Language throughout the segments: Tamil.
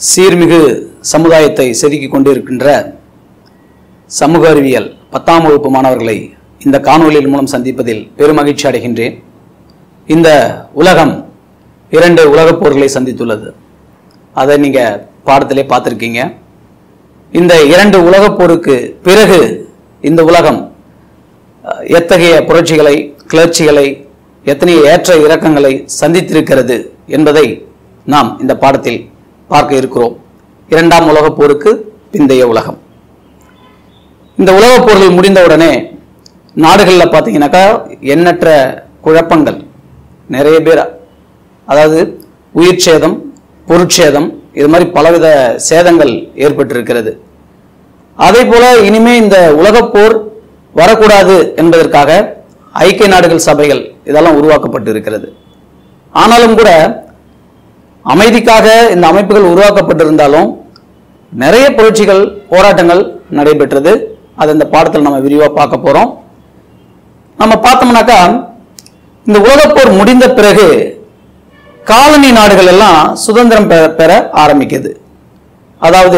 சீர்மிகு சமுதாயத்தை செதுக்கிக் கொண்டிருக்கின்ற சமூக அறிவியல் பத்தாம் வகுப்பு மாணவர்களை இந்த காணொளியின் மூலம் சந்திப்பதில் பெருமகிழ்ச்சி அடைகின்றேன் இந்த உலகம் இரண்டு உலகப் போர்களை சந்தித்துள்ளது அதை நீங்க பாடத்திலே பார்த்துருக்கீங்க இந்த இரண்டு உலகப் போருக்கு பிறகு இந்த உலகம் அஹ், எத்தகைய புரட்சிகளை கிளர்ச்சிகளை எத்தனை ஏற்ற இறக்கங்களை சந்தித்திருக்கிறது என்பதை நாம் இந்த பாடத்தில் பார்க்க இருக்கிறோம் இரண்டாம் உலகப் போருக்கு பிந்தைய உலகம் இந்த உலகப் போர்கள் முடிந்தவுடனே நாடுகளில் பார்த்தீங்கன்னாக்கா எண்ணற்ற குழப்பங்கள் நிறைய பேர் அதாவது உயிர் சேதம் பொருட்சேதம் இது மாதிரி பலவித சேதங்கள் ஏற்பட்டிருக்கிறது அதே போல இனிமே இந்த உலகப் போர் வரக்கூடாது என்பதற்காக ஐக்கிய நாடுகள் சபைகள் இதெல்லாம் உருவாக்கப்பட்டு இருக்கிறது ஆனாலும் கூட அமைதிக்காக இந்த அமைப்புகள் உருவாக்கப்பட்டிருந்தாலும் நிறைய புரட்சிகள் போராட்டங்கள் நடைபெற்றது அது இந்த பாடத்தில் நம்ம விரிவாக பார்க்க போறோம் நம்ம பார்த்தோம்னாக்கா இந்த உலகப் போர் முடிந்த பிறகு காலனி நாடுகள் எல்லாம் சுதந்திரம் பெற பெற ஆரம்பிக்குது அதாவது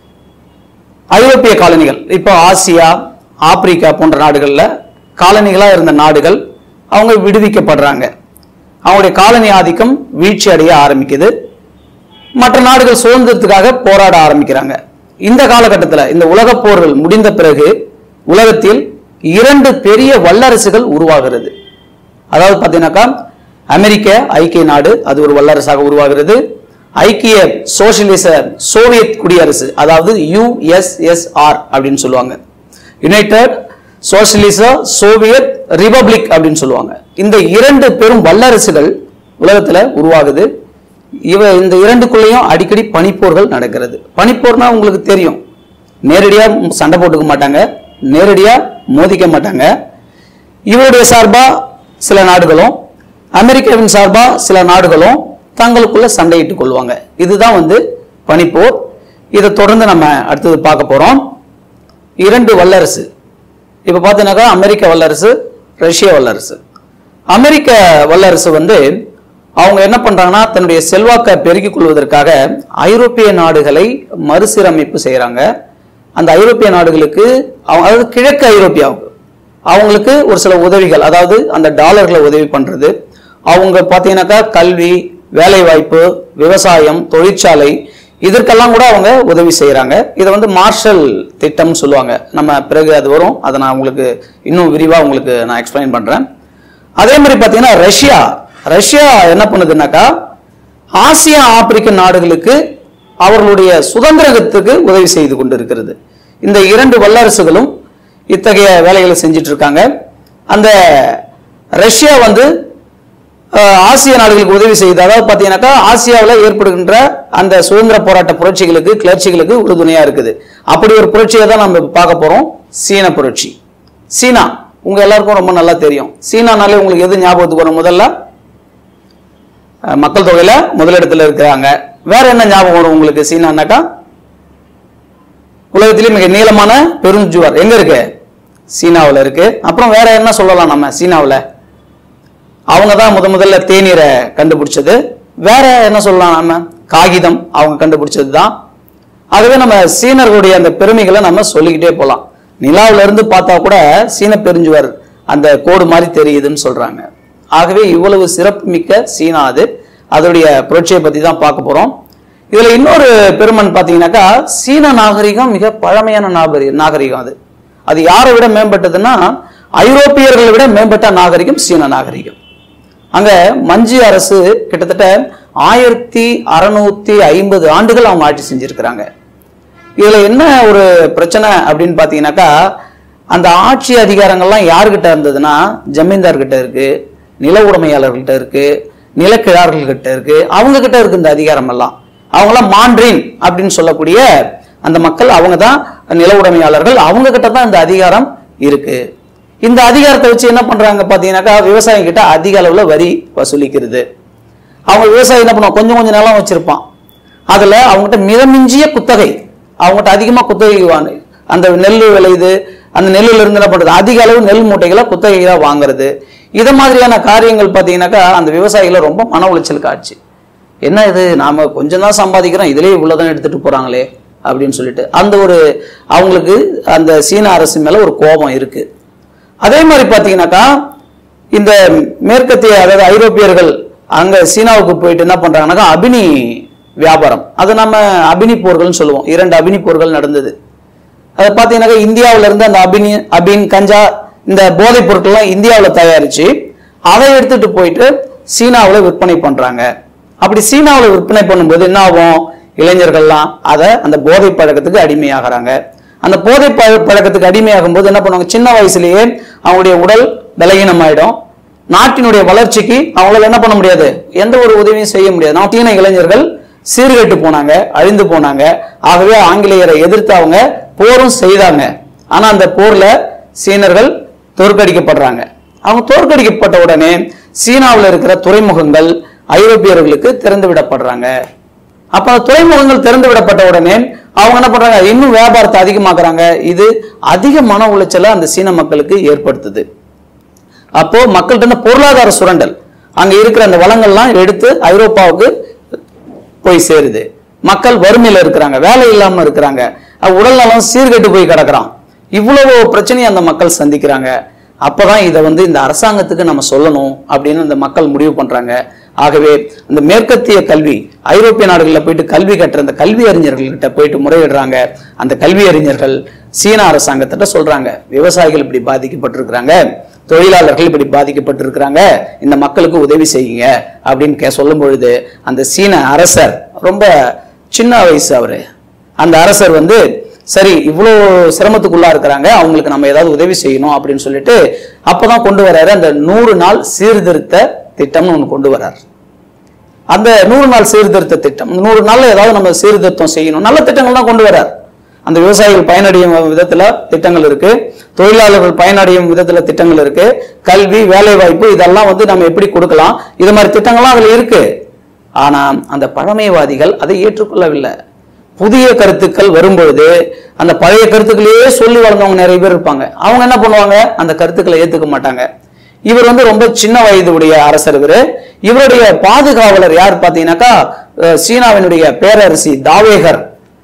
ஐரோப்பிய காலனிகள் இப்போ ஆசியா ஆப்பிரிக்கா போன்ற நாடுகளில் காலனிகளாக இருந்த நாடுகள் அவங்க விடுவிக்கப்படுறாங்க அவங்களுடைய காலனி ஆதிக்கம் வீழ்ச்சி அடைய ஆரம்பிக்குது மற்ற நாடுகள் சுதந்திரத்துக்காக போராட ஆரம்பிக்கிறாங்க இந்த காலகட்டத்தில் இந்த உலகப் போர்கள் முடிந்த பிறகு உலகத்தில் இரண்டு பெரிய வல்லரசுகள் உருவாகிறது அதாவது பார்த்தீங்கன்னாக்கா அமெரிக்க ஐக்கிய நாடு அது ஒரு வல்லரசாக உருவாகிறது ஐக்கிய சோசியலிச சோவியத் குடியரசு அதாவது யுஎஸ்எஸ்ஆர் அப்படின்னு சொல்லுவாங்க யுனைடெட் சோசியலிச சோவியத் ரிபப்ளிக் அப்படின்னு சொல்லுவாங்க இந்த இரண்டு பெரும் வல்லரசுகள் உலகத்துல உருவாகுது இவ இந்த இரண்டுக்குள்ளேயும் அடிக்கடி பனிப்போர்கள் நடக்கிறது பனிப்போர்னா உங்களுக்கு தெரியும் நேரடியா சண்டை போட்டுக்க மாட்டாங்க நேரடியா மோதிக்க மாட்டாங்க இவருடைய சார்பா சில நாடுகளும் அமெரிக்காவின் சார்பா சில நாடுகளும் தங்களுக்குள்ள சண்டையிட்டுக் கொள்வாங்க இதுதான் வந்து பனிப்போர் இதை தொடர்ந்து நம்ம அடுத்தது பார்க்க போறோம் இரண்டு வல்லரசு இப்ப பார்த்தீங்கன்னாக்கா அமெரிக்க வல்லரசு ரஷ்ய வல்லரசு அமெரிக்க வல்லரசு வந்து அவங்க என்ன பண்றாங்கன்னா தன்னுடைய செல்வாக்கை பெருக்கிக் கொள்வதற்காக ஐரோப்பிய நாடுகளை மறுசீரமைப்பு செய்றாங்க அந்த ஐரோப்பிய நாடுகளுக்கு அவங்க அதாவது கிழக்கு ஐரோப்பியாவுக்கு அவங்களுக்கு ஒரு சில உதவிகள் அதாவது அந்த டாலர்களை உதவி பண்றது அவங்க பார்த்தீங்கன்னாக்கா கல்வி வேலைவாய்ப்பு விவசாயம் தொழிற்சாலை இதற்கெல்லாம் கூட அவங்க உதவி செய்கிறாங்க இதை வந்து மார்ஷல் திட்டம்னு சொல்லுவாங்க நம்ம பிறகு அது வரும் அதை நான் உங்களுக்கு இன்னும் விரிவாக உங்களுக்கு நான் எக்ஸ்பிளைன் பண்ணுறேன் அதே மாதிரி பார்த்தீங்கன்னா ரஷ்யா ரஷ்யா என்ன பண்ணுதுன்னாக்கா ஆசியா ஆப்பிரிக்க நாடுகளுக்கு அவர்களுடைய சுதந்திரத்துக்கு உதவி செய்து கொண்டு இருக்கிறது இந்த இரண்டு வல்லரசுகளும் இத்தகைய வேலைகளை செஞ்சுட்டு இருக்காங்க அந்த ரஷ்யா வந்து அஹ், ஆசிய நாடுகளுக்கு உதவி செய்யுது அதாவது பார்த்தீங்கன்னாக்கா ஆசியாவில் ஏற்படுகின்ற அந்த சுதந்திர போராட்ட புரட்சிகளுக்கு கிளர்ச்சிகளுக்கு உறுதுணையா இருக்குது அப்படி ஒரு புரட்சியை தான் நம்ம இப்ப பார்க்க போறோம் சீன புரட்சி சீனா உங்க எல்லாருக்கும் ரொம்ப நல்லா தெரியும் சீனானாலே உங்களுக்கு எது ஞாபகத்துக்கு வரும் முதல்ல அஹ், மக்கள் தொகையில முதலிடத்துல இருக்கிறாங்க வேற என்ன ஞாபகம் வரும் உங்களுக்கு சீனானாக்கா உலகத்திலே மிக நீளமான பெருஞ்சுவர் எங்க இருக்கு சீனாவுல இருக்கு அப்புறம் வேற என்ன சொல்லலாம் நம்ம சீனாவுல அவங்க தான் முத முதல்ல தேநீரை கண்டுபிடிச்சது வேற என்ன சொல்லலாம் நம்ம காகிதம் அவங்க கண்டுபிடிச்சது தான் ஆகவே நம்ம சீனர்களுடைய அந்த பெருமைகளை நம்ம சொல்லிக்கிட்டே போகலாம் நிலாவுல இருந்து பார்த்தா கூட சீன பெருஞ்சுவர் அந்த கோடு மாதிரி தெரியுதுன்னு சொல்றாங்க ஆகவே இவ்வளவு சிறப்புமிக்க சீனா அது அதோடைய புரட்சியை பத்தி தான் பார்க்க போறோம் இதுல இன்னொரு பெருமன் பாத்தீங்கன்னாக்கா சீன நாகரிகம் மிக பழமையான நாகரி நாகரிகம் அது அது யாரை விட மேம்பட்டதுன்னா ஐரோப்பியர்களை விட மேம்பட்ட நாகரிகம் சீன நாகரிகம் அங்க மஞ்சி அரசு கிட்டத்தட்ட ஆயிரத்தி அறுநூத்தி ஐம்பது ஆண்டுகள் அவங்க ஆட்சி செஞ்சிருக்கிறாங்க இதுல என்ன ஒரு பிரச்சனை அப்படின்னு பாத்தீங்கன்னாக்கா அந்த ஆட்சி அதிகாரங்கள்லாம் யாருக்கிட்ட இருந்ததுன்னா ஜமீன்தார் கிட்ட இருக்கு நில உடைமையாளர்கள்ட்ட இருக்கு நிலக்கிழார்கள்கிட்ட இருக்கு அவங்க கிட்ட இருக்கு இந்த அதிகாரம் எல்லாம் அவங்களாம் மாண்ட்ரின் அப்படின்னு சொல்லக்கூடிய அந்த மக்கள் அவங்க தான் நில உடைமையாளர்கள் அவங்க கிட்ட தான் இந்த அதிகாரம் இருக்கு இந்த அதிகாரத்தை வச்சு என்ன பண்றாங்க பாத்தீங்கன்னாக்கா விவசாயிங்க கிட்ட அதிக அளவுல வரி வசூலிக்கிறது அவங்க விவசாயி என்ன பண்ணுவான் கொஞ்சம் கொஞ்சம் நிலம் வச்சிருப்பான் அதுல அவங்ககிட்ட மிதமிஞ்சிய குத்தகை அவங்ககிட்ட அதிகமா குத்தகை வாங்க அந்த நெல் விளையுது அந்த நெல்லுல இருந்து என்ன பண்றது அதிக அளவு நெல் மூட்டைகளை குத்தகையா வாங்குறது இதை மாதிரியான காரியங்கள் பார்த்தீங்கன்னாக்கா அந்த விவசாயிகளை ரொம்ப மன உளைச்சலுக்கு ஆச்சு என்ன இது நாம கொஞ்சம் தான் சம்பாதிக்கிறோம் இதுலயே இவ்வளவுதான் எடுத்துட்டு போறாங்களே அப்படின்னு சொல்லிட்டு அந்த ஒரு அவங்களுக்கு அந்த சீன அரசு மேல ஒரு கோபம் இருக்கு அதே மாதிரி பாத்தீங்கன்னாக்கா இந்த மேற்கத்திய அதாவது ஐரோப்பியர்கள் அங்க சீனாவுக்கு போயிட்டு என்ன பண்றாங்கன்னாக்கா அபினி வியாபாரம் அது நம்ம அபினி போர்கள்னு சொல்லுவோம் இரண்டு அபினி போர்கள் நடந்தது அதை பார்த்தீங்கன்னாக்கா இந்தியாவுல இருந்து அந்த அபினி அபின் கஞ்சா இந்த போதைப் பொருட்கள்லாம் இந்தியாவில் தயாரிச்சு அதை எடுத்துட்டு போயிட்டு சீனாவில் விற்பனை பண்றாங்க அப்படி சீனாவில் விற்பனை பண்ணும்போது என்ன ஆகும் இளைஞர்கள்லாம் அதை அந்த போதை பழக்கத்துக்கு அடிமையாகிறாங்க அந்த போதை பழ- பழக்கத்துக்கு அடிமையாகும் போது என்ன பண்ணுவாங்க சின்ன வயசுலயே அவங்களுடைய உடல் பலகீனமாயிடும் நாட்டினுடைய வளர்ச்சிக்கு அவங்களால என்ன பண்ண முடியாது எந்த ஒரு உதவியும் செய்ய முடியாது நாட்டின இளைஞர்கள் சீர்கெட்டு போனாங்க அழிந்து போனாங்க ஆகவே ஆங்கிலேயரை எதிர்த்து அவங்க போரும் செய்தாங்க ஆனா அந்த போர்ல சீனர்கள் தோற்கடிக்கப்படுறாங்க அவங்க தோற்கடிக்கப்பட்ட உடனே சீனாவில் இருக்கிற துறைமுகங்கள் ஐரோப்பியர்களுக்கு திறந்து விடப்படுறாங்க அப்ப அந்த துறைமுகங்கள் திறந்து விடப்பட்ட உடனே அவங்க என்ன பண்றாங்க இன்னும் வியாபாரத்தை அதிகமாக்குறாங்க இது அதிக மன உளைச்சலை அந்த சீன மக்களுக்கு ஏற்படுத்துது அப்போ மக்கள்கிட்ட இருந்த பொருளாதார சுரண்டல் அங்க இருக்கிற அந்த வளங்கள்லாம் எடுத்து ஐரோப்பாவுக்கு போய் சேருது மக்கள் வறுமையில இருக்கிறாங்க வேலை இல்லாம இருக்கிறாங்க அஹ் உடல் நலம் சீர்கெட்டு போய் கிடக்குறான் இவ்வளவு பிரச்சனையை அந்த மக்கள் சந்திக்கிறாங்க அப்பதான் இதை வந்து இந்த அரசாங்கத்துக்கு நம்ம சொல்லணும் அப்படின்னு அந்த மக்கள் முடிவு பண்றாங்க ஆகவே இந்த மேற்கத்திய கல்வி ஐரோப்பிய நாடுகளில் போயிட்டு கல்வி கற்ற அந்த கல்வி அறிஞர்கள்கிட்ட போயிட்டு முறையிடுறாங்க அந்த கல்வி அறிஞர்கள் சீன அரசாங்கத்திட்ட சொல்றாங்க விவசாயிகள் இப்படி பாதிக்கப்பட்டிருக்கிறாங்க தொழிலாளர்கள் இப்படி பாதிக்கப்பட்டிருக்கிறாங்க இந்த மக்களுக்கு உதவி செய்யுங்க அப்படின்னு கே சொல்லும் பொழுது அந்த சீன அரசர் ரொம்ப சின்ன வயசு அவரு அந்த அரசர் வந்து சரி இவ்வளோ சிரமத்துக்குள்ளா இருக்கிறாங்க அவங்களுக்கு நம்ம ஏதாவது உதவி செய்யணும் அப்படின்னு சொல்லிட்டு அப்பதான் கொண்டு வர்றாரு அந்த நூறு நாள் சீர்திருத்த திட்டம்னு ஒன்று கொண்டு வர்றாரு அந்த நூறு நாள் சீர்திருத்த திட்டம் இந்த நூறு நாள்ல ஏதாவது நம்ம சீர்திருத்தம் செய்யணும் நல்ல திட்டங்கள் தான் கொண்டு வர்றார் அந்த விவசாயிகள் பயனடையும் விதத்துல திட்டங்கள் இருக்கு தொழிலாளர்கள் பயனடையும் விதத்துல திட்டங்கள் இருக்கு கல்வி வேலை வாய்ப்பு இதெல்லாம் வந்து நம்ம எப்படி கொடுக்கலாம் இது மாதிரி திட்டங்கள்லாம் அதுல இருக்கு ஆனா அந்த பழமைவாதிகள் அதை ஏற்றுக்கொள்ளவில்லை புதிய கருத்துக்கள் வரும்பொழுது அந்த பழைய கருத்துக்களையே சொல்லி வளர்ந்தவங்க நிறைய பேர் இருப்பாங்க அவங்க என்ன பண்ணுவாங்க அந்த கருத்துக்களை ஏத்துக்க மாட்டாங்க இவர் வந்து ரொம்ப சின்ன வயதுடைய அரசர் இவரு இவருடைய பாதுகாவலர் யார் பார்த்தீங்கன்னாக்கா அஹ், சீனாவினுடைய பேரரசி தாவேகர்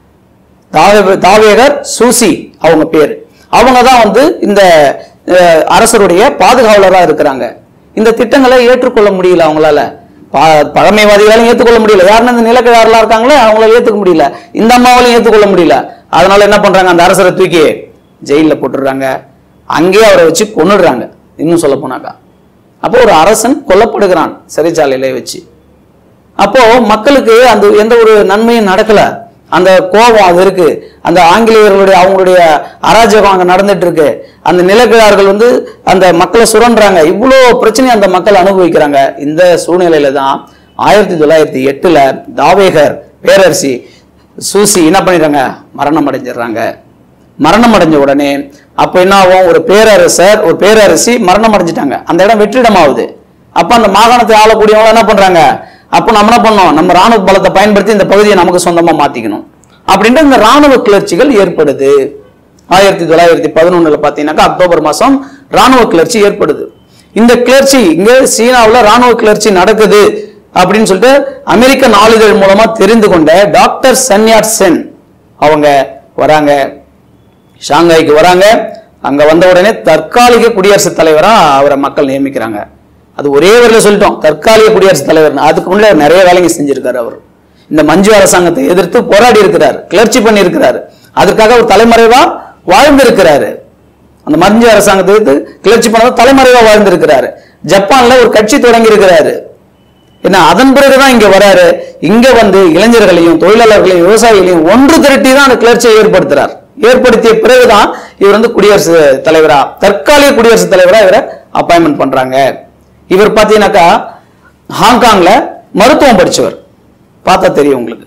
தாவே- தாவேகர் சூசி அவங்க பேர் அவங்க தான் வந்து இந்த அஹ், அரசருடைய பாதுகாவலரா இருக்கிறாங்க இந்த திட்டங்களை ஏற்றுக்கொள்ள முடியல அவங்களால ப- பழமைவாதிகளாலும் ஏற்றுக்கொள்ள முடியல யாருன்னு இந்த நிலக்கிழாரெல்லாம் இருக்காங்களே அவங்களால ஏத்துக்க முடியல இந்த அம்மாவாலையும் ஏற்றுக்கொள்ள முடியல அதனால என்ன பண்றாங்க அந்த அரசரை தூக்கி ஜெயில்ல போட்டுடுறாங்க அங்கேயே அவரை வச்சு கொன்னுடுறாங்க இன்னும் சொல்ல போனாக்கா அப்போ ஒரு அரசன் கொல்லப்படுகிறான் சிறைச்சாலையில வச்சு அப்போ மக்களுக்கு அந்த எந்த ஒரு நன்மையும் நடக்கல அந்த கோபம் அது இருக்கு அந்த ஆங்கிலேயர்களுடைய அவங்களுடைய அராஜகம் அங்க நடந்துட்டு இருக்கு அந்த நிலக்கிழார்கள் வந்து அந்த மக்களை சுரண்டுறாங்க இவ்வளோ பிரச்சனையை அந்த மக்கள் அனுபவிக்கிறாங்க இந்த சூழ்நிலையில தான் ஆயிரத்தி தொள்ளாயிரத்தி எட்டுல தாவேகர் பேரரசி சூசி என்ன பண்ணிடுறாங்க மரணம் அடைஞ்சிடுறாங்க மரணம் அடைஞ்ச உடனே அப்ப என்ன ஆகும் ஒரு பேரரசர் ஒரு பேரரசி மரணம் அடைஞ்சிட்டாங்க அந்த இடம் வெற்றிடமாகுது அப்ப அந்த மாகாணத்தை ஆளக்கூடியவங்க என்ன பண்றாங்க அப்ப நம்ம என்ன பண்ணோம் நம்ம ராணுவ பலத்தை பயன்படுத்தி இந்த பகுதியை நமக்கு சொந்தமா மாத்திக்கணும் அப்படின்ட்டு இந்த ராணுவ கிளர்ச்சிகள் ஏற்படுது ஆயிரத்தி தொள்ளாயிரத்தி பதினொன்னுல பாத்தீங்கன்னாக்கா அக்டோபர் மாசம் ராணுவ கிளர்ச்சி ஏற்படுது இந்த கிளர்ச்சி இங்க சீனாவுல ராணுவ கிளர்ச்சி நடக்குது அப்படின்னு சொல்லிட்டு அமெரிக்க நாளிதழ் மூலமா தெரிந்து கொண்ட டாக்டர் சன்யாட் சென் அவங்க வராங்க ஷாங்காய்க்கு வராங்க அங்க வந்த உடனே தற்காலிக குடியரசுத் தலைவரா அவரை மக்கள் நியமிக்கிறாங்க அது ஒரே வரையில சொல்லிட்டோம் தற்காலிக குடியரசுத் தலைவர் அதுக்கு முன்னாடி அவர் நிறைய வேலைங்க செஞ்சிருக்காரு அவர் இந்த மஞ்சு அரசாங்கத்தை எதிர்த்து போராடி இருக்கிறார் கிளர்ச்சி பண்ணி இருக்கிறார் அதற்காக அவர் தலைமறைவா வாழ்ந்திருக்கிறாரு அந்த மஞ்சு அரசாங்கத்தை எதிர்த்து கிளர்ச்சி பண்ண தலைமறைவா வாழ்ந்திருக்கிறாரு ஜப்பான்ல ஒரு கட்சி தொடங்கி இருக்கிறாரு என்ன அதன் பிறகுதான் இங்க வராரு இங்க வந்து இளைஞர்களையும் தொழிலாளர்களையும் விவசாயிகளையும் ஒன்று திரட்டி தான் அந்த கிளர்ச்சியை ஏற்படுத்துறார் ஏற்படுத்திய பிறகுதான் இவர் வந்து குடியரசு தலைவரா தற்காலிக குடியரசுத் தலைவரா இவரை அப்பாயின்மெண்ட் பண்றாங்க இவர் பாத்தீங்கன்னாக்கா ஹாங்காங்ல மருத்துவம் படிச்சவர் பார்த்தா தெரியும் உங்களுக்கு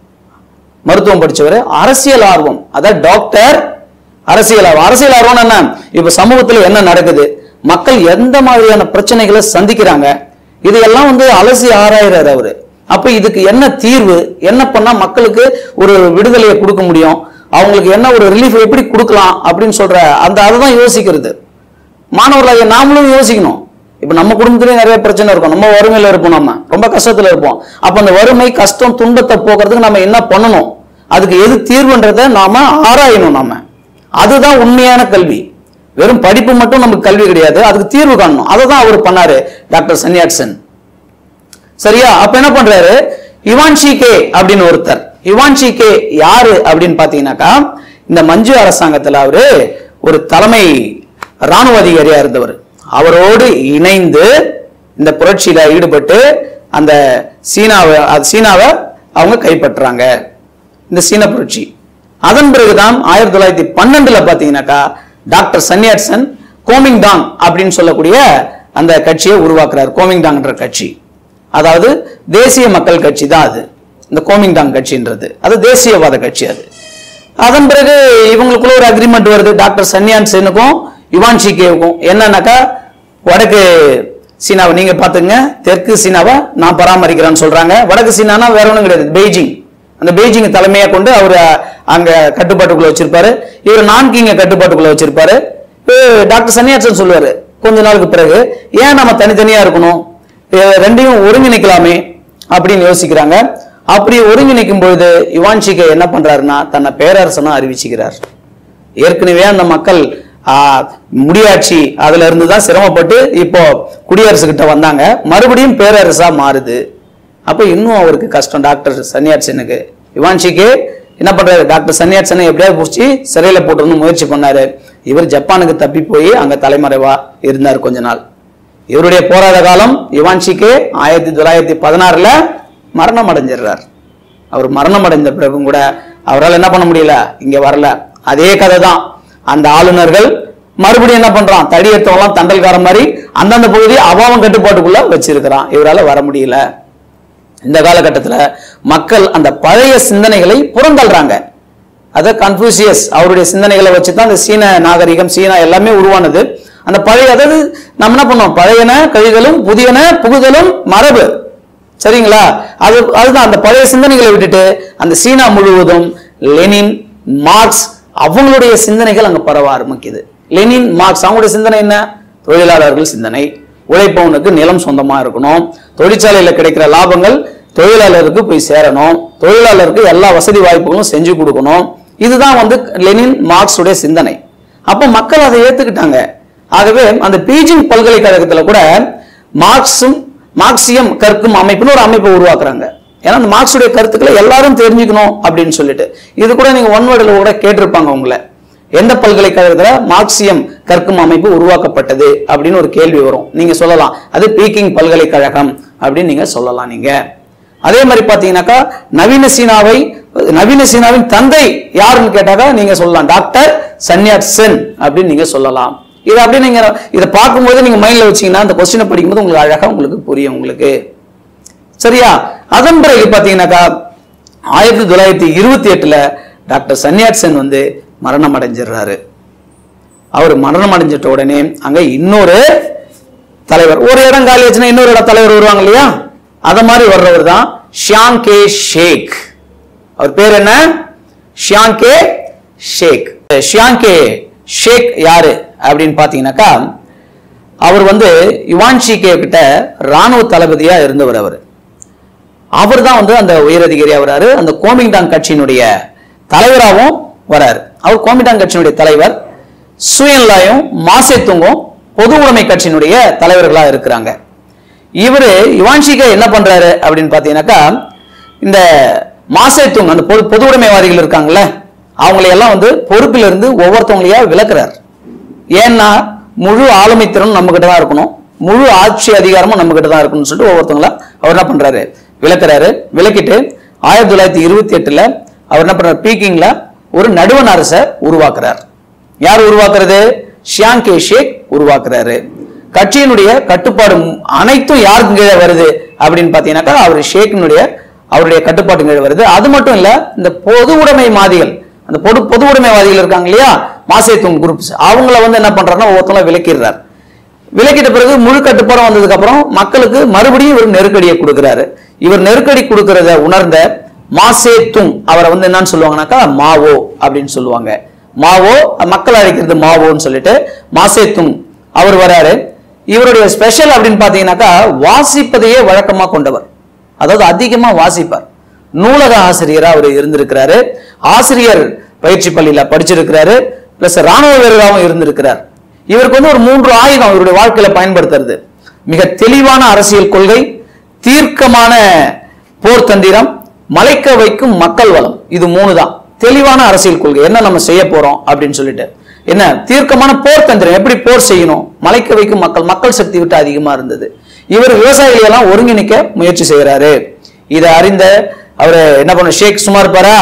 மருத்துவம் படிச்சவர் அரசியல் ஆர்வம் அதாவது டாக்டர் அரசியல் ஆர்வம் அரசியல் ஆர்வம் என்ன இப்ப சமூகத்துல என்ன நடக்குது மக்கள் எந்த மாதிரியான பிரச்சனைகளை சந்திக்கிறாங்க இதையெல்லாம் வந்து அலசி ஆராயிறாரு அவரு அப்ப இதுக்கு என்ன தீர்வு என்ன பண்ணா மக்களுக்கு ஒரு விடுதலையை கொடுக்க முடியும் அவங்களுக்கு என்ன ஒரு ரிலீஃப் எப்படி கொடுக்கலாம் அப்படின்னு சொல்ற அந்த அதை தான் யோசிக்கிறது மாணவர்களாகிய நாமளும் யோசிக்கணும் இப்ப நம்ம குடும்பத்திலேயே நிறைய பிரச்சனை இருக்கும் நம்ம வறுமையில இருப்போம் நம்ம ரொம்ப கஷ்டத்துல இருப்போம் அப்ப அந்த வறுமை கஷ்டம் துன்பத்தை போக்குறதுக்கு நம்ம என்ன பண்ணணும் அதுக்கு எது தீர்வுன்றதை நாம ஆராயணும் நாம அதுதான் உண்மையான கல்வி வெறும் படிப்பு மட்டும் நமக்கு கல்வி கிடையாது அதுக்கு தீர்வு காணணும் அதை தான் அவர் பண்ணாரு டாக்டர் சன்யாட்சன் சரியா அப்ப என்ன பண்றாரு இவான்ஷி கே அப்படின்னு ஒருத்தர் இவான்ஷி கே யாரு அப்படின்னு பாத்தீங்கன்னாக்கா இந்த மஞ்சு அரசாங்கத்துல அவரு ஒரு தலைமை ராணுவ அதிகாரியா இருந்தவர் அவரோடு இணைந்து இந்த புரட்சியில ஈடுபட்டு அந்த சீனாவை அது சீனாவை அவங்க கைப்பற்றுறாங்க இந்த சீன புரட்சி அதன் பிறகுதான் ஆயிரத்தி தொள்ளாயிரத்தி பன்னெண்டுல பாத்தீங்கன்னாக்கா டாக்டர் சன்யாட்சன் கோமிங்டாங் அப்படின்னு சொல்லக்கூடிய அந்த கட்சியை உருவாக்குறார் கோமிங்டாங்ன்ற கட்சி அதாவது தேசிய மக்கள் கட்சி தான் அது இந்த கோமிங்டாங் கட்சின்றது அது தேசியவாத கட்சி அது அதன் பிறகு இவங்களுக்குள்ள ஒரு அக்ரிமெண்ட் வருது டாக்டர் சன்யான் செனுக்கும் யுவான் ஷிகேவுக்கும் என்னன்னாக்கா வடக்கு சீனாவை நீங்க பாத்துங்க தெற்கு சீனாவை நான் பராமரிக்கிறேன்னு சொல்றாங்க வடக்கு சீனானா வேற ஒண்ணும் கிடையாது பெய்ஜிங் அந்த பெய்ஜிங் தலைமையா கொண்டு அவர் அங்க கட்டுப்பாட்டுக்குள்ள வச்சிருப்பாரு இவர் நான்கிங்க கட்டுப்பாட்டுக்குள்ள வச்சிருப்பாரு இவர் டாக்டர் சன்னியாசன் சொல்லுவாரு கொஞ்ச நாளுக்கு பிறகு ஏன் நம்ம தனித்தனியா இருக்கணும் இ- ரெண்டையும் ஒருங்கிணைக்கலாமே அப்படின்னு யோசிக்கிறாங்க அப்படி ஒருங்கிணைக்கும் பொழுது யுவான்ஷிகே என்ன பண்றாருன்னா தன்னை பேரரசனா அறிவிச்சுக்கிறார் ஏற்கனவே அந்த மக்கள் ஆ, முடியாட்சி அதுல இருந்து தான் சிரமப்பட்டு இப்போ குடியரசு கிட்ட வந்தாங்க மறுபடியும் பேரரசா மாறுது அப்ப இன்னும் அவருக்கு கஷ்டம் டாக்டர் சன்னியாட்சனுக்கு யுவான்ஷிக்கு என்ன பண்றாரு டாக்டர் சன்னியாட்சனை எப்படியாவது பிடிச்சி சிறையில போட்டுன்னு முயற்சி பண்ணாரு இவர் ஜப்பானுக்கு தப்பி போய் அங்க தலைமறைவா இருந்தார் கொஞ்ச நாள் இவருடைய போராட்ட காலம் யுவான்ஷிக்கு ஆயிரத்தி தொள்ளாயிரத்தி பதினாறுல மரணம் அடைஞ்சிடுறார் அவர் மரணம் அடைந்த பிறகும் கூட அவரால் என்ன பண்ண முடியல இங்க வரல அதே கதை தான் அந்த ஆளுநர்கள் மறுபடியும் என்ன பண்றான் தடி எடுத்தவங்களாம் தண்டல்காரன் மாதிரி அந்தந்த பகுதியை அவன் கட்டுப்பாட்டுக்குள்ள வச்சிருக்கிறான் இவரால வர முடியல இந்த காலகட்டத்துல மக்கள் அந்த பழைய சிந்தனைகளை புறந்தள்ளுறாங்க அத கன்ஃபூசியஸ் அவருடைய சிந்தனைகளை வச்சு தான் அந்த சீன நாகரிகம் சீனா எல்லாமே உருவானது அந்த பழைய அதாவது நம்ம என்ன பண்ணோம் பழையன கழிதலும் புதியன புகுதலும் மரபு சரிங்களா அது அதுதான் அந்த பழைய சிந்தனைகளை விட்டுட்டு அந்த சீனா முழுவதும் லெனின் மார்க்ஸ் அவங்களுடைய சிந்தனைகள் அங்க பரவ ஆரம்பிக்குது லெனின் மார்க்ஸ் அவங்களுடைய சிந்தனை என்ன தொழிலாளர்கள் சிந்தனை உழைப்பவனுக்கு நிலம் சொந்தமா இருக்கணும் தொழிற்சாலையில கிடைக்கிற லாபங்கள் தொழிலாளருக்கு போய் சேரணும் தொழிலாளருக்கு எல்லா வசதி வாய்ப்புகளும் செஞ்சு கொடுக்கணும் இதுதான் வந்து லெனின் மார்க்ஸ் உடைய சிந்தனை அப்ப மக்கள் அதை ஏத்துக்கிட்டாங்க ஆகவே அந்த பீஜிங் பல்கலைக்கழகத்துல கூட மார்க்ஸும் மார்க்சியம் கற்கும் அமைப்புன்னு ஒரு அமைப்பை உருவாக்குறாங்க ஏன்னா அந்த மார்க்ஸுடைய கருத்துக்களை எல்லாரும் தெரிஞ்சுக்கணும் அப்படின்னு சொல்லிட்டு இது கூட நீங்க ஒன் வேர்டில் கூட கேட்டிருப்பாங்க உங்களை எந்த பல்கலைக்கழகத்துல மார்க்சியம் கற்கும் அமைப்பு உருவாக்கப்பட்டது அப்படின்னு ஒரு கேள்வி வரும் நீங்க சொல்லலாம் அது பீக்கிங் பல்கலைக்கழகம் அப்படின்னு நீங்க சொல்லலாம் நீங்க அதே மாதிரி பாத்தீங்கன்னாக்கா நவீன சீனாவை நவீன சீனாவின் தந்தை யாருன்னு கேட்டாக்கா நீங்க சொல்லலாம் டாக்டர் சன்யாட் சென் அப்படின்னு நீங்க சொல்லலாம் இது அப்படியே நீங்க இதை பார்க்கும்போது நீங்க மைண்ட்ல வச்சீங்கன்னா அந்த கொஸ்டினை படிக்கும்போது உங்களுக்கு அழகா உங்களுக்கு புரியும் உங்களுக்கு சரியா அதன் பிறகு பாத்தீங்கன்னாக்கா ஆயிரத்தி தொள்ளாயிரத்தி இருபத்தி எட்டுல டாக்டர் சன்யாட் சென் வந்து மரணம் அடைஞ்சிடுறாரு அவர் மரணம் அடைஞ்சிட்ட உடனே அங்க இன்னொரு தலைவர் ஒரு இடம் காலி ஆச்சுன்னா இன்னொரு இடம் தலைவர் வருவாங்க இல்லையா அத மாதிரி வர்றவர் தான் ஷியாங் கே ஷேக் அவர் பேர் என்ன ஷியாங் கே ஷேக் ஷியாங் கே ஷேக் யாரு அப்படின்னு பாத்தீங்கன்னாக்கா அவர் வந்து யுவான்ஷி கே கிட்ட ராணுவ தளபதியா இருந்தவர் அவர் அவர் தான் வந்து அந்த உயரதிகாரியா வராரு அந்த கோமிங்டாங் கட்சியினுடைய தலைவராகவும் வராரு அவர் கோமிங்டாங் கட்சியினுடைய தலைவர் சுயன்லாயும் மாசேத்துங்கும் பொது உடைமை கட்சியினுடைய தலைவர்களா இருக்கிறாங்க இவரு யுவான்ஷிகா என்ன பண்றாரு அப்படின்னு பாத்தீங்கன்னாக்கா இந்த மாசேத்துங் அந்த பொது பொது உடைமைவாதிகள் இருக்காங்கல்ல அவங்களை எல்லாம் வந்து பொறுப்பிலிருந்து இருந்து ஒவ்வொருத்தவங்களையா விளக்குறார் ஏன்னா முழு ஆளுமை திறனும் நம்ம கிட்ட தான் இருக்கணும் முழு ஆட்சி அதிகாரமும் நம்ம கிட்ட தான் இருக்கணும்னு சொல்லிட்டு ஒவ்வொருத்தங்களா அவர் என்ன பண்றாரு விளக்குறாரு விளக்கிட்டு ஆயிரத்தி தொள்ளாயிரத்தி இருபத்தி எட்டுல அவர் என்ன பண்றாரு பீக்கிங்ல ஒரு நடுவண் அரசை உருவாக்குறார் யார் உருவாக்குறது ஷியாங் கே ஷேக் உருவாக்குறாரு கட்சியினுடைய கட்டுப்பாடு அனைத்தும் யாருக்கு கீழே வருது அப்படின்னு பாத்தீங்கன்னாக்கா அவர் ஷேக்கினுடைய அவருடைய கட்டுப்பாட்டு கீழே வருது அது மட்டும் இல்ல இந்த பொது உடைமை மாதிகள் அந்த பொது பொது உடைமைவாதிகள் இருக்காங்க இல்லையா மாசேத்துவம் குரூப்ஸ் அவங்கள வந்து என்ன பண்றாருன்னா ஒவ்வொருத்தவங்கள விலக்கிடுறார் விலக்கிட்ட பிறகு முழு கட்டுப்பாடம் வந்ததுக்கு அப்புறம் மக்களுக்கு மறுபடியும் இவர் நெருக்கடியை கொடுக்கிறாரு இவர் நெருக்கடி கொடுக்கறத உணர்ந்த மாசேத்துங் அவரை வந்து என்னன்னு சொல்லுவாங்கன்னாக்கா மாவோ அப்படின்னு சொல்லுவாங்க மாவோ மக்கள் அழைக்கிறது மாவோன்னு சொல்லிட்டு மாசேத்துங் அவர் வராரு இவருடைய ஸ்பெஷல் அப்படின்னு பார்த்தீங்கன்னாக்கா வாசிப்பதையே வழக்கமா கொண்டவர் அதாவது அதிகமா வாசிப்பார் நூலக ஆசிரியரா அவர் இருந்திருக்கிறாரு ஆசிரியர் பயிற்சி பள்ளியில படிச்சிருக்கிறாரு பிளஸ் ராணுவ வீரராகவும் இருந்திருக்கிறார் இவருக்கு வந்து ஒரு மூன்று ஆயுதம் இவருடைய வாழ்க்கையில பயன்படுத்துறது மிக தெளிவான அரசியல் கொள்கை தீர்க்கமான போர் தந்திரம் மலைக்க வைக்கும் மக்கள் வளம் இது மூணு தான் தெளிவான அரசியல் கொள்கை என்ன நம்ம செய்ய போறோம் அப்படின்னு சொல்லிட்டு என்ன தீர்க்கமான போர் தந்திரம் எப்படி போர் செய்யணும் மலைக்க வைக்கும் மக்கள் மக்கள் சக்தி விட்டு அதிகமா இருந்தது இவர் விவசாயிகளை எல்லாம் ஒருங்கிணைக்க முயற்சி செய்யறாரு இதை அறிந்த அவர் என்ன பண்ண ஷேக் சும்மா இருப்பாரா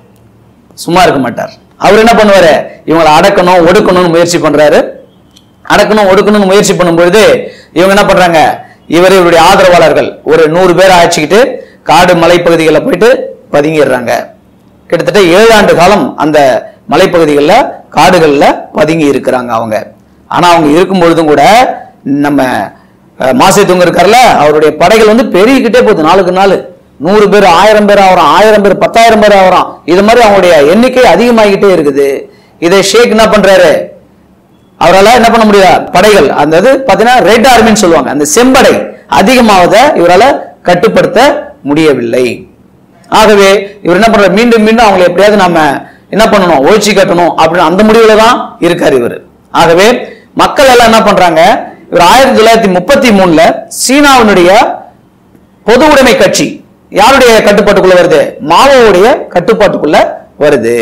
சும்மா இருக்க மாட்டார் அவர் என்ன பண்ணுவாரு இவங்களை அடக்கணும் ஒடுக்கணும்னு முயற்சி பண்றாரு அடக்கணும் ஒடுக்கணும்னு முயற்சி பண்ணும்பொழுது இவங்க என்ன பண்றாங்க இவர் இவருடைய ஆதரவாளர்கள் ஒரு நூறு பேரை அழைச்சிக்கிட்டு காடு மலைப்பகுதிகளில் போயிட்டு பதுங்கிடுறாங்க கிட்டத்தட்ட ஏழு ஆண்டு காலம் அந்த மலைப்பகுதிகளில் காடுகளில் பதுங்கி இருக்கிறாங்க அவங்க ஆனா அவங்க இருக்கும் பொழுதும் கூட நம்ம அஹ், மாசேத்துவங்க இருக்கார்ல அவருடைய படைகள் வந்து பெருகிக்கிட்டே போகுது நாளுக்கு நாள் நூறு பேர் ஆயிரம் பேர் ஆகிறான் ஆயிரம் பேர் பத்தாயிரம் பேர் ஆகிறான் இது மாதிரி அவங்களுடைய எண்ணிக்கை அதிகமாகிக்கிட்டே இருக்குது இதை ஷேக் என்ன பண்றாரு அவரால் என்ன பண்ண முடியாது படைகள் அந்த இது பார்த்தீங்கன்னா ரெட் ஆர்மின்னு சொல்லுவாங்க அந்த செம்படை அதிகமாவதை இவரால் கட்டுப்படுத்த முடியவில்லை ஆகவே இவர் என்ன பண்றாரு மீண்டும் மீண்டும் அவங்களை எப்படியாவது நாம என்ன பண்ணணும் ஒழிச்சு கட்டணும் அப்படின்னு அந்த முடிவுல தான் இருக்காரு இவர் ஆகவே மக்கள் எல்லாம் என்ன பண்றாங்க இவர் ஆயிரத்தி தொள்ளாயிரத்தி முப்பத்தி மூணுல சீனாவினுடைய பொது உடைமை கட்சி யாருடைய கட்டுப்பாட்டுக்குள்ள வருது மாவோவுடைய கட்டுப்பாட்டுக்குள்ள வருது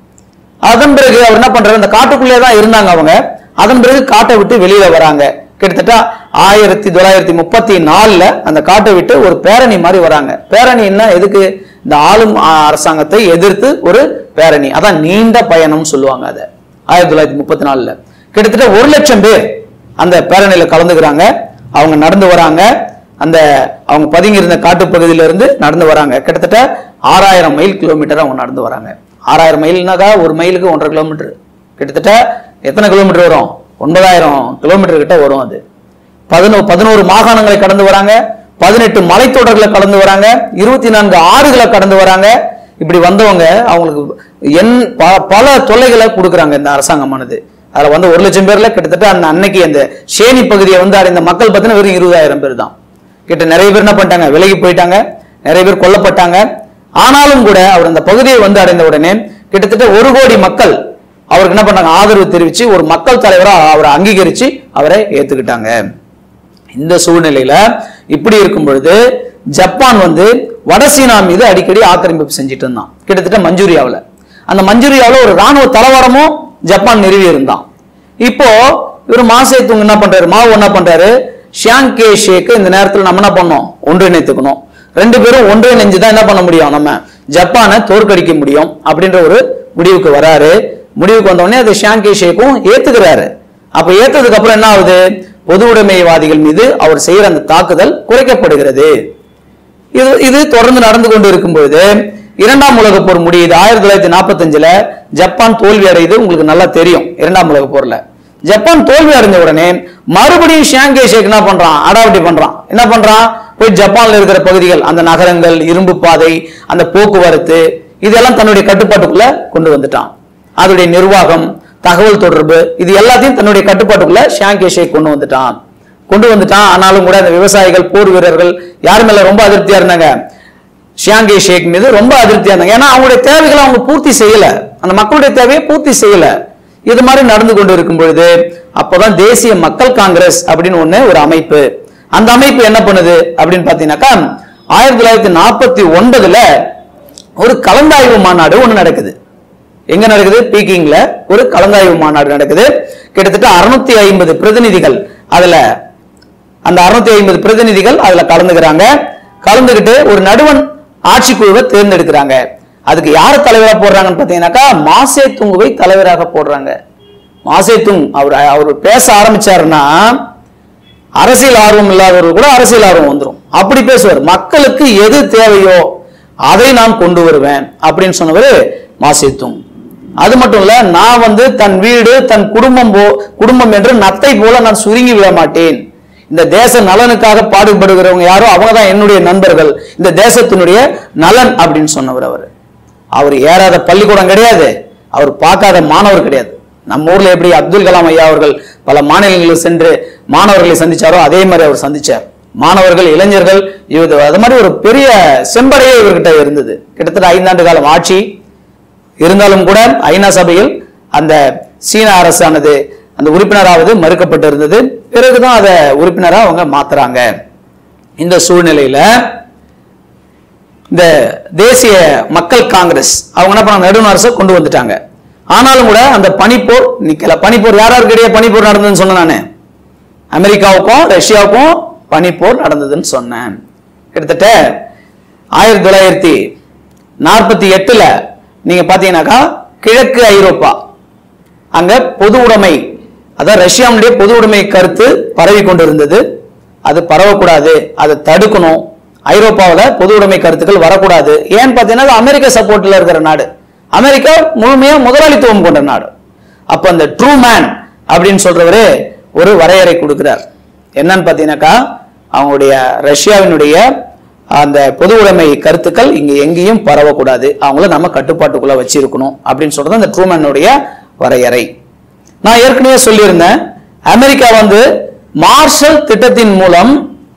அதன் பிறகு அவர் என்ன பண்றாரு அந்த காட்டுக்குள்ளே தான் இருந்தாங்க அவங்க அதன் பிறகு காட்டை விட்டு வெளியில வராங்க கிட்டத்தட்ட ஆயிரத்தி தொள்ளாயிரத்தி முப்பத்தி நாலுல அந்த காட்டை விட்டு ஒரு பேரணி மாதிரி வராங்க பேரணி என்ன எதுக்கு இந்த ஆளும் ஆ- அரசாங்கத்தை எதிர்த்து ஒரு பேரணி அதான் நீண்ட பயணம்னு சொல்லுவாங்க அதை ஆயிரத்தி தொள்ளாயிரத்தி முப்பத்தி நாலுல கிட்டத்தட்ட ஒரு லட்சம் பேர் அந்த பேரணியில கலந்துக்கிறாங்க அவங்க நடந்து வராங்க அந்த அவங்க பதுங்கி இருந்த காட்டுப்பகுதியில இருந்து நடந்து வராங்க கிட்டத்தட்ட ஆறாயிரம் மைல் கிலோமீட்டர் அவங்க நடந்து வராங்க ஆறாயிரம் மைல்னாக்கா ஒரு மைலுக்கு ஒன்றரை கிலோமீட்டர் கிட்டத்தட்ட எத்தனை கிலோமீட்டர் வரும் ஒன்பதாயிரம் கிலோமீட்டர் கிட்ட வரும் அது பதினோ பதினோரு மாகாணங்களை கடந்து வராங்க பதினெட்டு மலைத்தொடர்களை கடந்து வராங்க இருபத்தி நான்கு ஆறுகளை கடந்து வராங்க இப்படி வந்தவங்க அவங்களுக்கு என் ப- பல தொல்லைகளை கொடுக்குறாங்க இந்த அரசாங்கமானது அதுல வந்து ஒரு லட்சம் பேர்ல கிட்டத்தட்ட அந்த அன்னைக்கு அந்த சேனி பகுதியை வந்து அடைந்த மக்கள் பார்த்தீங்கன்னா வெறும் இருபதாயிரம் பேர் தான் கிட்ட நிறைய பேர் என்ன பண்ணிட்டாங்க விலகி போயிட்டாங்க நிறைய பேர் கொல்லப்பட்டாங்க ஆனாலும் கூட அவர் அந்த பகுதியை வந்து அடைந்த உடனே கிட்டத்தட்ட ஒரு கோடி மக்கள் அவருக்கு என்ன பண்ணாங்க ஆதரவு தெரிவிச்சு ஒரு மக்கள் தலைவரா அவரை அங்கீகரிச்சு அவரை ஏத்துக்கிட்டாங்க இந்த சூழ்நிலையில இப்படி இருக்கும் பொழுது ஜப்பான் வந்து வடசீனா மீது அடிக்கடி ஆக்கிரமிப்பு செஞ்சுட்டு இருந்தான் கிட்டத்தட்ட மஞ்சூரியாவுல அந்த மஞ்சூரியாவுல ஒரு ராணுவ தளவாடமும் ஜப்பான் நிறுவி இருந்தான் இப்போ இவர் மாசேத்துங் என்ன பண்றாரு மாவு என்ன பண்றாரு ஷியாங் கே ஷேக்கு இந்த நேரத்தில் நம்ம என்ன பண்ணோம் ஒன்றிணைத்துக்கணும் ரெண்டு பேரும் ஒன்றிணைஞ்சு தான் என்ன பண்ண முடியும் நம்ம ஜப்பானை தோற்கடிக்க முடியும் அப்படின்ற ஒரு முடிவுக்கு வராரு முடிவுக்கு வந்த உடனே அதை ஷியாங் கே ஷேக்கும் ஏத்துக்கிறாரு அப்ப ஏத்ததுக்கு அப்புறம் என்ன ஆகுது பொது உடைமைவாதிகள் மீது அவர் செய்யற அந்த தாக்குதல் குறைக்கப்படுகிறது இது இது தொடர்ந்து நடந்து கொண்டு இருக்கும்பொழுது இரண்டாம் உலகப் போர் முடியுது ஆயிரத்தி தொள்ளாயிரத்தி நாற்பத்தஞ்சுல ஜப்பான் தோல்வி அடையுது உங்களுக்கு நல்லா தெரியும் இரண்டாம் உலகப் போர்ல ஜப்பான் தோல்வி அடைஞ்ச உடனே மறுபடியும் ஷியாங்கே ஷேக் என்ன பண்றான் அடாவடி பண்றான் என்ன பண்றான் போய் ஜப்பான்ல இருக்கிற பகுதிகள் அந்த நகரங்கள் இரும்பு பாதை அந்த போக்குவரத்து இதெல்லாம் தன்னுடைய கட்டுப்பாட்டுக்குள்ள கொண்டு வந்துட்டான் அதோடைய நிர்வாகம் தகவல் தொடர்பு இது எல்லாத்தையும் தன்னுடைய கட்டுப்பாட்டுக்குள்ள ஷியாங்கே ஷேக் கொண்டு வந்துட்டான் கொண்டு வந்துட்டான் ஆனாலும் கூட அந்த விவசாயிகள் போர் வீரர்கள் யார் மேல ரொம்ப அதிருப்தியா இருந்தாங்க ஷியாங்கே ஷேக் மீது ரொம்ப அதிருப்தியா இருந்தாங்க ஏன்னா அவங்களுடைய தேவைகளை அவங்க பூர்த்தி செய்யல அந்த மக்களுடைய தேவையை பூர்த்தி செய்யல இது மாதிரி நடந்து கொண்டு இருக்கும் பொழுது அப்போதான் தேசிய மக்கள் காங்கிரஸ் அப்படின்னு ஒண்ணு ஒரு அமைப்பு அந்த அமைப்பு என்ன பண்ணுது அப்படின்னு பாத்தீங்கன்னாக்கா ஆயிரத்தி தொள்ளாயிரத்தி நாற்பத்தி ஒன்பதுல ஒரு கலந்தாய்வு மாநாடு ஒண்ணு நடக்குது எங்க நடக்குது பீக்கிங்ல ஒரு கலந்தாய்வு மாநாடு நடக்குது கிட்டத்தட்ட அறுநூத்தி ஐம்பது பிரதிநிதிகள் அதுல அந்த அறுநூத்தி ஐம்பது பிரதிநிதிகள் அதுல கலந்துக்கிறாங்க கலந்துகிட்டு ஒரு நடுவன் ஆட்சிக்குழுவை தேர்ந்தெடுக்கிறாங்க அதுக்கு யார் தலைவரா போடுறாங்கன்னு பாத்தீங்கன்னாக்கா மாசே துங்குவை தலைவராக போடுறாங்க மாசே துங் அவர் அவர் பேச ஆரம்பிச்சாருன்னா அரசியல் ஆர்வம் இல்லாதவர்கள் கூட அரசியல் ஆர்வம் வந்துரும் அப்படி பேசுவார் மக்களுக்கு எது தேவையோ அதை நான் கொண்டு வருவேன் அப்படின்னு சொன்னவர் மாசேத்துங் அது மட்டும் இல்ல நான் வந்து தன் வீடு தன் குடும்பம் போ குடும்பம் என்று நத்தை போல நான் சுருங்கி விட மாட்டேன் இந்த தேச நலனுக்காக பாடுபடுகிறவங்க யாரோ அவங்க தான் என்னுடைய நண்பர்கள் இந்த தேசத்தினுடைய நலன் அப்படின்னு சொன்னவர் அவர் அவர் ஏறாத பள்ளிக்கூடம் கிடையாது அவர் பார்க்காத மாணவர் கிடையாது நம்ம ஊர்ல எப்படி அப்துல் கலாம் ஐயா அவர்கள் பல மாநிலங்களுக்கு சென்று மாணவர்களை சந்திச்சாரோ அதே மாதிரி அவர் சந்திச்சார் மாணவர்கள் இளைஞர்கள் இது அது மாதிரி ஒரு பெரிய செம்படையே இவர்கிட்ட இருந்தது கிட்டத்தட்ட ஐந்தாண்டு காலம் ஆட்சி இருந்தாலும் கூட ஐநா சபையில் அந்த சீன அரசானது அந்த உறுப்பினராவது மறுக்கப்பட்டு இருந்தது பிறகுதான் அதை உறுப்பினரா அவங்க மாத்துறாங்க இந்த சூழ்நிலையில இந்த தேசிய மக்கள் காங்கிரஸ் அவங்க என்ன பண்ணாங்க நடுவண் அரசை கொண்டு வந்துட்டாங்க ஆனாலும் கூட அந்த பனிப்போர் நிக்கல பனிப்போர் யார் யாருக்கு இடையே பனிப்போர் நடந்ததுன்னு சொன்னேன் நானு அமெரிக்காவுக்கும் ரஷ்யாவுக்கும் பனிப்போர் நடந்ததுன்னு சொன்னேன் கிட்டத்தட்ட ஆயிரத்தி தொள்ளாயிரத்தி நாற்பத்தி எட்டுல நீங்க பாத்தீங்கன்னாக்கா கிழக்கு ஐரோப்பா அங்க பொது உடைமை அதான் ரஷ்யாவுடைய பொது உடைமை கருத்து பரவி கொண்டிருந்தது அது பரவக்கூடாது அதை தடுக்கணும் ஐரோப்பாவில் பொது உடைமை கருத்துக்கள் வரக்கூடாது ஏன்னு பார்த்தீங்கன்னா அது அமெரிக்க சப்போர்ட்ல இருக்கிற நாடு அமெரிக்கா முழுமையா முதலாளித்துவம் கொண்ட நாடு அப்ப அந்த ட்ரூ மேன் அப்படின்னு சொல்றவரு ஒரு வரையறை கொடுக்கிறார் என்னன்னு பார்த்தீங்கன்னாக்கா அவங்களுடைய ரஷ்யாவினுடைய அந்த பொது உடைமை கருத்துக்கள் இங்க எங்கேயும் பரவக்கூடாது அவங்கள நம்ம கட்டுப்பாட்டுக்குள்ள வச்சிருக்கணும் அப்படின்னு சொல்றது அந்த ட்ரூமேனுடைய வரையறை நான் ஏற்கனவே சொல்லியிருந்தேன் அமெரிக்கா வந்து மார்ஷல் திட்டத்தின் மூலம்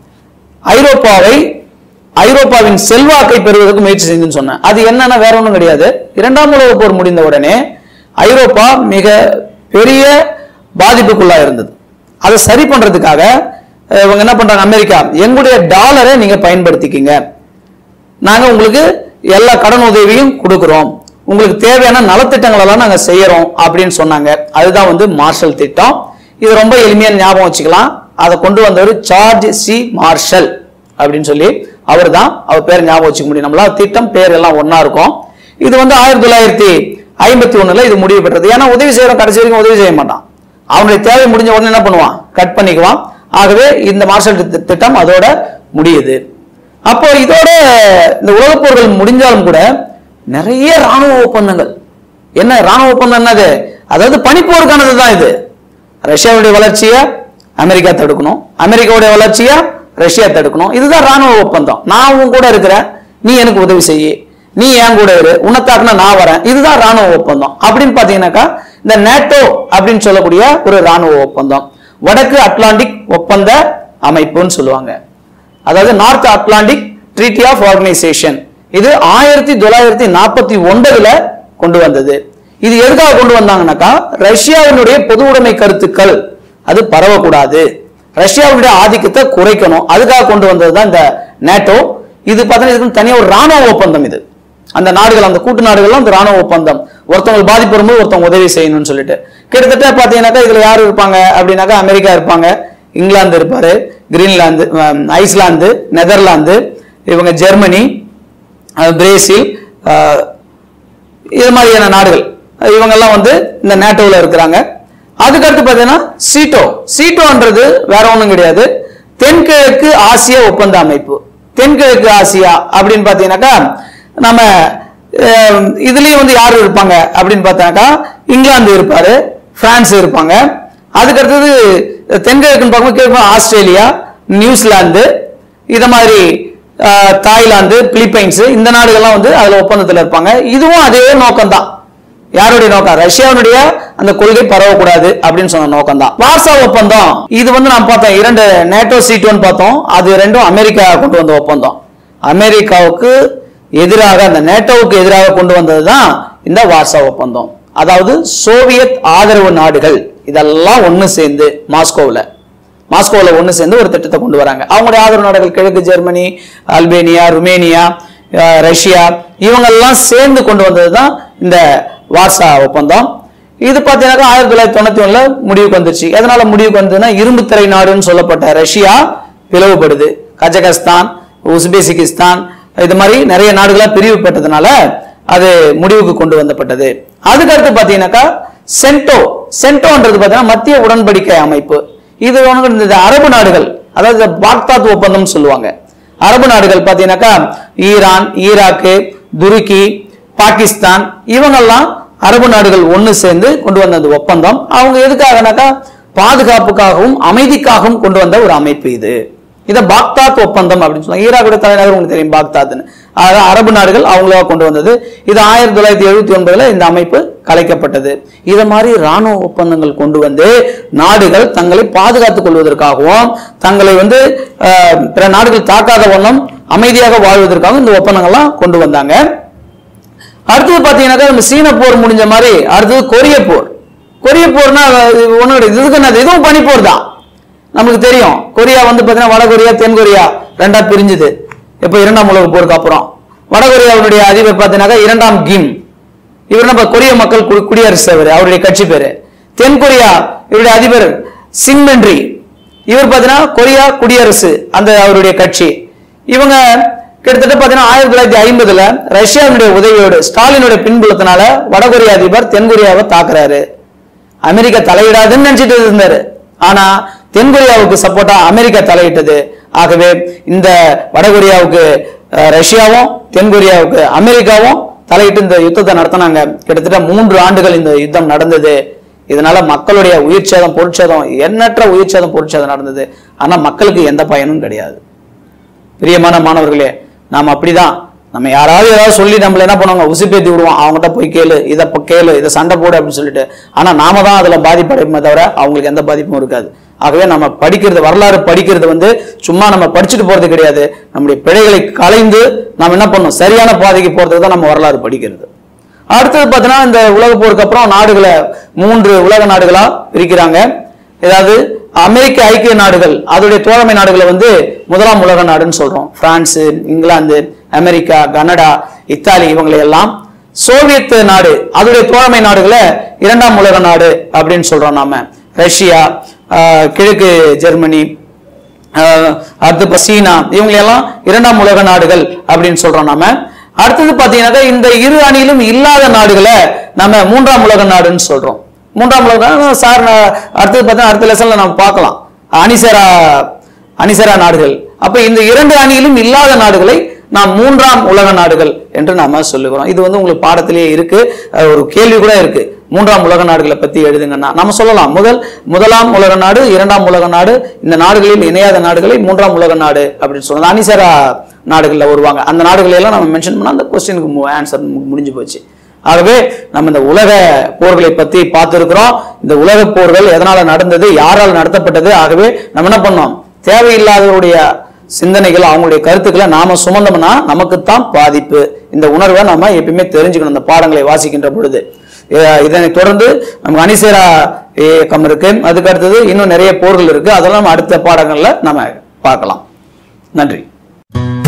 ஐரோப்பாவை ஐரோப்பாவின் செல்வாக்கை பெறுவதற்கு முயற்சி செஞ்சுன்னு சொன்னேன் அது என்னன்னா வேற ஒன்றும் கிடையாது இரண்டாம் உலக போர் முடிந்த உடனே ஐரோப்பா மிக பெரிய பாதிப்புக்குள்ளா இருந்தது அதை சரி பண்றதுக்காக அஹ், இவங்க என்ன பண்றாங்க அமெரிக்கா எங்களுடைய டாலரை நீங்க பயன்படுத்திக்கிங்க நாங்க உங்களுக்கு எல்லா கடன் உதவியும் கொடுக்கிறோம் உங்களுக்கு தேவையான நலத்திட்டங்கள் எல்லாம் நாங்க செய்யறோம் அப்படின்னு சொன்னாங்க அதுதான் வந்து மார்ஷல் திட்டம் இது ரொம்ப எளிமையா ஞாபகம் வச்சுக்கலாம் அதை கொண்டு வந்தவர் சார்ஜ் சி மார்ஷல் அப்படின்னு சொல்லி அவர் தான் அவர் பேர் ஞாபகம் வச்சுக்க முடியும் நம்மளால திட்டம் பேர் எல்லாம் ஒண்ணா இருக்கும் இது வந்து ஆயிரத்தி தொள்ளாயிரத்தி ஐம்பத்தி ஒண்ணுல இது முடிவு பெற்றது ஏன்னா உதவி செய்யறோம் கடைசி வரைக்கும் உதவி செய்ய மாட்டான் அவனுடைய தேவை முடிஞ்ச உடனே என்ன பண்ணுவான் கட் பண்ணிக்குவான் ஆகவே இந்த மார்ஷல் தி- திட்டம் அதோட முடியுது அப்போ இதோட இந்த உலகப் போர்கள் முடிஞ்சாலும் கூட நிறைய ராணுவ ஒப்பந்தங்கள் என்ன ராணுவ ஒப்பந்தம் என்னது அதாவது பனிப்போருக்கானது தான் இது ரஷ்யாவுடைய வளர்ச்சியை அமெரிக்கா தடுக்கணும் அமெரிக்காவுடைய வளர்ச்சியை ரஷ்யா தடுக்கணும் இதுதான் ராணுவ ஒப்பந்தம் நான் உன் கூட இருக்கிறேன் நீ எனக்கு உதவி செய்யி நீ என் கூட இரு உன்னத்தாக்குனா நான் வரேன் இதுதான் ராணுவ ஒப்பந்தம் அப்படின்னு பாத்தீங்கன்னாக்கா இந்த நேட்டோ அப்படின்னு சொல்லக்கூடிய ஒரு ராணுவ ஒப்பந்தம் வடக்கு அட்லாண்டிக் ஒப்பந்த அமைப்புன்னு சொல்லுவாங்க அதாவது North Atlantic treaty of organisation இது ஆயிரத்தி தொள்ளாயிரத்தி நாற்பத்தி ஒன்பதுல கொண்டு வந்தது இது எதுக்காக கொண்டு வந்தாங்கன்னாக்கா ரஷ்யாவினுடைய பொது உடைமை கருத்துக்கள் அது பரவக்கூடாது ரஷ்யாவுடைய ஆதிக்கத்தை குறைக்கணும் அதுக்காக கொண்டு வந்தது தான் இந்த நேட்டோ இது பார்த்தீங்கன்னா இதுக்கு தனியா ஒரு ராணுவ ஒப்பந்தம் இது அந்த நாடுகள் அந்த கூட்டு நாடுகள்லாம் அந்த ராணுவ ஒப்பந்தம் ஒருத்தவங்க பாதிப்பு வரும்போது ஒருத்தவங்க உதவி செய்யணும்னு சொல்லிட்டு கிட்டத்தட்ட பாத்தீங்கன்னாக்கா இதுல யார் இருப்பாங்க அப்படின்னாக்கா அமெரிக்கா இருப்பாங்க இங்கிலாந்து இருப்பாரு கிரீன்லாந்து அஹ், ஐஸ்லாந்து நெதர்லாந்து இவங்க ஜெர்மனி அஹ், பிரேசில் அஹ், இது மாதிரியான நாடுகள் இவங்கெல்லாம் வந்து இந்த நேட்டோவில் இருக்கிறாங்க அதுக்கடுத்து பார்த்தீங்கன்னா சீட்டோ சீட்டோன்றது வேற ஒன்றும் கிடையாது தென்கிழக்கு ஆசிய ஒப்பந்த அமைப்பு தென்கிழக்கு ஆசியா அப்படின்னு பார்த்தீங்கன்னாக்கா நம்ம அஹ், இதுலயும் வந்து யார் இருப்பாங்க அப்படின்னு பார்த்தாக்கா இங்கிலாந்து இருப்பாரு பிரான்ஸ் இருப்பாங்க அதுக்கடுத்தது தென்கிழக்குன்னு பார்க்கும்போது கேட்போம் ஆஸ்திரேலியா நியூசிலாந்து இத மாதிரி அஹ், தாய்லாந்து பிலிப்பைன்ஸ் இந்த நாடுகள்லாம் வந்து அதுல ஒப்பந்தத்தில் இருப்பாங்க இதுவும் அதே நோக்கம்தான் யாருடைய நோக்கம் ரஷ்யாவுடைய அந்த கொள்கை பரவக்கூடாது அப்படின்னு சொன்ன நோக்கம் தான் வார்சா ஒப்பந்தம் இது வந்து நாம் பார்த்தோம் இரண்டு நேட்டோ சீட்டோன்னு பார்த்தோம் அது ரெண்டும் அமெரிக்கா கொண்டு வந்த ஒப்பந்தம் அமெரிக்காவுக்கு எதிராக அந்த நேட்டோவுக்கு எதிராக கொண்டு வந்தது தான் இந்த வார்சா ஒப்பந்தம் அதாவது சோவியத் ஆதரவு நாடுகள் இதெல்லாம் ஒண்ணு சேர்ந்து மாஸ்கோவில் மாஸ்கோவில் ஒன்று சேர்ந்து ஒரு திட்டத்தை கொண்டு வராங்க அவங்களுடைய ஆதரவு நாடுகள் கிழக்கு ஜெர்மனி அல்பேனியா ருமேனியா அஹ், ரஷ்யா இவங்கெல்லாம் சேர்ந்து கொண்டு வந்தது தான் இந்த வார்சா ஒப்பந்தம் இது பார்த்தீங்கன்னாக்கா ஆயிரத்தி தொள்ளாயிரத்தி தொண்ணூத்தி ஒண்ணுல முடிவுக்கு வந்துருச்சு எதனால முடிவுக்கு வந்ததுன்னா இரும்பு திரை நாடுன்னு சொல்லப்பட்ட ரஷ்யா பிளவுபடுது கஜகஸ்தான் உஸ்பெசிகிஸ்தான் இது மாதிரி நிறைய நாடுகளா பிரிவுபட்டதுனால அது முடிவுக்கு கொண்டு வந்தப்பட்டது அதுக்கடுத்து பார்த்தீங்கன்னாக்கா சென்டோ சென்டோன்றது பார்த்தீங்கன்னா மத்திய உடன்படிக்கை அமைப்பு இது வந்து இந்த அரபு நாடுகள் அதாவது இந்த பாக்தாத் ஒப்பந்தம் சொல்லுவாங்க அரபு நாடுகள் பார்த்தீங்கன்னாக்கா ஈரான் ஈராக்கு துருக்கி பாகிஸ்தான் இவங்கெல்லாம் அரபு நாடுகள் ஒன்று சேர்ந்து கொண்டு வந்த அந்த ஒப்பந்தம் அவங்க எதுக்காகனாக்கா பாதுகாப்புக்காகவும் அமைதிக்காகவும் கொண்டு வந்த ஒரு அமைப்பு இது இதை பாக்தாத் ஒப்பந்தம் அப்படின்னு சொல்லுவாங்க ஈராக்குடைய தலைநகர் உங்களுக்கு தெரியும் பாக்தாத்னு அதாவது அரபு நாடுகள் அவங்களா கொண்டு வந்தது இது ஆயிரத்தி தொள்ளாயிரத்தி எழுபத்தி ஒன்பதுல இந்த அமைப்பு கலைக்கப்பட்டது இதை மாதிரி ராணுவ ஒப்பந்தங்கள் கொண்டு வந்து நாடுகள் தங்களை பாதுகாத்துக் கொள்வதற்காகவும் தங்களை வந்து அஹ், பிற நாடுகள் தாக்காத வண்ணம் அமைதியாக வாழ்வதற்காகவும் இந்த ஒப்பந்தங்கள்லாம் கொண்டு வந்தாங்க அடுத்தது பாத்தீங்கன்னாக்கா நம்ம சீன போர் முடிஞ்ச மாதிரி அடுத்தது கொரிய போர் கொரிய போர்னா ஒன்றும் கிடையாது இதுக்கு என்னது இதுவும் பனிப்போர் தான் நமக்கு தெரியும் கொரியா வந்து பாத்தீங்கன்னா வட கொரியா தென் கொரியா ரெண்டா பிரிஞ்சுது இப்போ இரண்டாம் உலக போருக்கு அப்புறம் வட கொரியாவுடைய அதிபர் பார்த்தீங்கன்னாக்கா இரண்டாம் கிம் இவர் நம்ம கொரிய மக்கள் கு- குடியரசு அவர் அவருடைய கட்சி பேரு தென் கொரியா இவருடைய அதிபர் சிங்மென்ரி இவர் பார்த்தீங்கன்னா கொரியா குடியரசு அந்த அவருடைய கட்சி இவங்க கிட்டத்தட்ட பார்த்தீங்கன்னா ஆயிரத்தி தொள்ளாயிரத்தி ஐம்பதுல ரஷ்யாவினுடைய உதவியோடு ஸ்டாலினுடைய பின்புலத்தினால வடகொரிய அதிபர் தென் கொரியாவை தாக்குறாரு அமெரிக்கா தலையிடாதுன்னு நினைச்சிட்டு இருந்தாரு ஆனா தென்கொரியாவுக்கு சப்போர்ட்டா அமெரிக்கா தலையிட்டது ஆகவே இந்த வடகொரியாவுக்கு அஹ், ரஷ்யாவும் தென்கொரியாவுக்கு அமெரிக்காவும் தலையிட்டு இந்த யுத்தத்தை நடத்தினாங்க கிட்டத்தட்ட மூன்று ஆண்டுகள் இந்த யுத்தம் நடந்தது இதனால மக்களுடைய உயிர் சேதம் பொருட்சேதம் எண்ணற்ற உயிர் சேதம் பொருட்சேதம் நடந்தது ஆனா மக்களுக்கு எந்த பயனும் கிடையாது பிரியமான மாணவர்களே நாம் அப்படிதான் நம்ம யாராவது ஏதாவது சொல்லி நம்மள என்ன பண்ணுவாங்க உசுப்பேத்தி விடுவோம் அவங்ககிட்ட போய் கேளு இதை ப- கேளு இதை சண்டை போடு அப்படின்னு சொல்லிட்டு ஆனா நாம தான் அதுல பாதிப்படையுமே தவிர அவங்களுக்கு எந்த பாதிப்பும் இருக்காது ஆகவே நம்ம படிக்கிறது வரலாறு படிக்கிறது வந்து சும்மா நம்ம படிச்சுட்டு போறது கிடையாது நம்முடைய பிழைகளை களைந்து நாம் என்ன பண்ணணும் சரியான பாதைக்கு போறதுக்கு தான் நம்ம வரலாறு படிக்கிறது அடுத்தது பார்த்தீங்கன்னா இந்த உலக போருக்கு அப்புறம் நாடுகளை மூன்று உலக நாடுகளா பிரிக்கிறாங்க ஏதாவது அமெரிக்க ஐக்கிய நாடுகள் அதோடைய தோழமை நாடுகளை வந்து முதலாம் உலக நாடுன்னு சொல்றோம் France England America Canada Italy இவங்களை எல்லாம் சோவியத் நாடு அதோடைய தோழமை நாடுகளை இரண்டாம் உலக நாடு அப்படின்னு சொல்றோம் நாம ரஷ்யா ஆஹ், கிழக்கு ஜெர்மனி ஆஹ் அடுத்து இப்ப சீனா இவங்களெல்லாம் இரண்டாம் உலக நாடுகள் அப்படின்னு சொல்றோம் நாம அடுத்தது பாத்தீங்கன்னாக்கா இந்த இரு அணியிலும் இல்லாத நாடுகளை நம்ம மூன்றாம் உலக நாடுன்னு சொல்றோம் மூன்றாம் உலக நாடு சார் நான் அடுத்தது பார்த்தா அடுத்த லெசன்ல நம்ம பார்க்கலாம் அணிசரா அணிசரா நாடுகள் அப்ப இந்த இரண்டு அணியிலும் இல்லாத நாடுகளை நாம் மூன்றாம் உலக நாடுகள் என்று நாம சொல்லுகிறோம் இது வந்து உங்களுக்கு பாடத்திலேயே இருக்கு அஹ் ஒரு கேள்வி கூட இருக்கு மூன்றாம் உலக நாடுகளை பத்தி எழுதுங்கன்னா நம்ம சொல்லலாம் முதல் முதலாம் உலக நாடு இரண்டாம் உலக நாடு இந்த நாடுகளில் இணையாத நாடுகளை மூன்றாம் உலக நாடு அப்படின்னு சொல்லலாம் அனிசரா நாடுகள்ல வருவாங்க அந்த நாடுகளை எல்லாம் நம்ம மென்ஷன் பண்ணா அந்த கொஸ்டினுக்கு ஆன்சர் முடிஞ்சு போச்சு ஆகவே நம்ம இந்த உலக போர்களை பத்தி பார்த்திருக்கிறோம் இந்த உலக போர்கள் எதனால நடந்தது யாரால் நடத்தப்பட்டது ஆகவே நம்ம என்ன பண்ணோம் தேவையில்லாதவருடைய சிந்தனைகள் அவங்களுடைய கருத்துக்களை நாம சுமந்தோம்னா நமக்குத்தான் பாதிப்பு இந்த உணர்வை நாம எப்பயுமே தெரிஞ்சுக்கணும் இந்த பாடங்களை வாசிக்கின்ற பொழுது அஹ் இதனை தொடர்ந்து நம்ம அணிசேரா இயக்கம் இருக்கு அதுக்கு அடுத்தது இன்னும் நிறைய போர்கள் இருக்கு அதெல்லாம் நம்ம அடுத்த பாடங்கள்ல நம்ம பார்க்கலாம் நன்றி